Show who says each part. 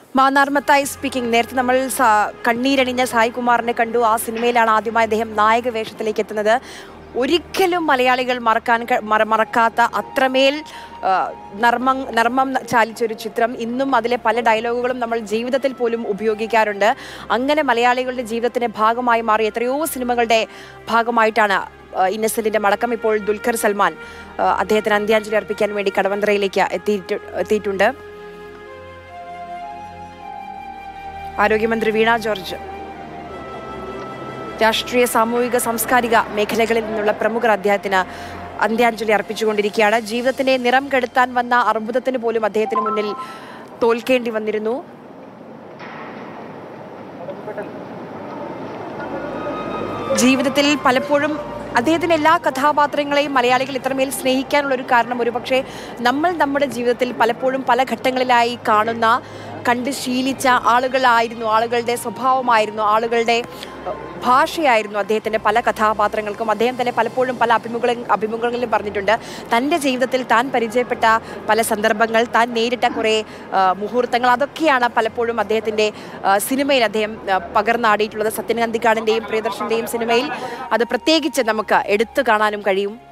Speaker 1: മാന്നാർമത്തായി speaking നേരത്തെ നമ്മൾ സ- കണ്ണീരണിഞ്ഞ സായി കുമാറിനെ കണ്ടു ആ സിനിമയിലാണ് ആദ്യമായി അദ്ദേഹം നായക വേഷത്തിലേക്ക് എത്തുന്നത് ഒരിക്കലും മലയാളികൾ മറക്കാൻ ക- മറ- മറക്കാത്ത അത്രമേൽ ആ, നർമ്മം നർമ്മം ചാലിച്ചൊരു ചിത്രം ഇന്നും അതിലെ പല ഡയലോഗുകളും നമ്മൾ ജീവിതത്തിൽ പോലും ഉപയോഗിക്കാറുണ്ട് അങ്ങനെ മലയാളികളുടെ ജീവിതത്തിന്റെ ഭാഗമായി മാറി എത്രയോ സിനിമകളുടെ ഭാഗമായിട്ടാണ് ആ, ഇന്നസെന്റിന്റെ മടക്കം ഇപ്പോൾ ദുൽഖർ സൽമാൻ ആ, അദ്ദേഹത്തിന് അന്ത്യാഞ്ജലി അർപ്പിക്കാൻ വേണ്ടി കടവന്ത്രയിലേക്ക് എത്തിയിട്ട് എത്തിയിട്ടുണ്ട് ആരോഗ്യമന്ത്രി വീണ ജോർജ് രാഷ്ട്രീയ സാമൂഹിക സാംസ്കാരിക മേഖലകളിൽ നിന്നുള്ള പ്രമുഖർ അദ്ദേഹത്തിന് അന്ത്യാഞ്ജലി അർപ്പിച്ചുകൊണ്ടിരിക്കുകയാണ് ജീവിതത്തിന്റെ നിറം കെടുത്താൻ വന്ന അർബുദത്തിന് പോലും അദ്ദേഹത്തിന് മുന്നിൽ തോൽക്കേണ്ടി വന്നിരുന്നു ജീവിതത്തിൽ പലപ്പോഴും അദ്ദേഹത്തിന്റെ എല്ലാ കഥാപാത്രങ്ങളെയും മലയാളികൾ ഇത്രമേൽ സ്നേഹിക്കാനുള്ള ഒരു കാരണം ഒരുപക്ഷെ നമ്മൾ നമ്മുടെ ജീവിതത്തിൽ പലപ്പോഴും പല ഘട്ടങ്ങളിലായി കാണുന്ന കണ്ട് ശീലിച്ച ആളുകളായിരുന്നു ആളുകളുടെ സ്വഭാവമായിരുന്നു ആളുകളുടെ അഹ്, ഭാഷയായിരുന്നു അദ്ദേഹത്തിന്റെ പല കഥാപാത്രങ്ങൾക്കും അദ്ദേഹം തന്നെ പലപ്പോഴും പല അഭിമുഖ അഭിമുഖങ്ങളിലും പറഞ്ഞിട്ടുണ്ട് തൻ്റെ ജീവിതത്തിൽ താൻ പരിചയപ്പെട്ട പല സന്ദർഭങ്ങൾ താൻ നേരിട്ട കുറേ ആ, മുഹൂർത്തങ്ങൾ അതൊക്കെയാണ് പലപ്പോഴും അദ്ദേഹത്തിൻ്റെ ആ, സിനിമയിൽ അദ്ദേഹം ആ, പകർന്നാടിയിട്ടുള്ളത് സത്യൻ അന്തിക്കാടിൻ്റെയും പ്രിയദർശൻ്റെയും സിനിമയിൽ അത് പ്രത്യേകിച്ച് നമുക്ക് എടുത്തു കാണാനും കഴിയും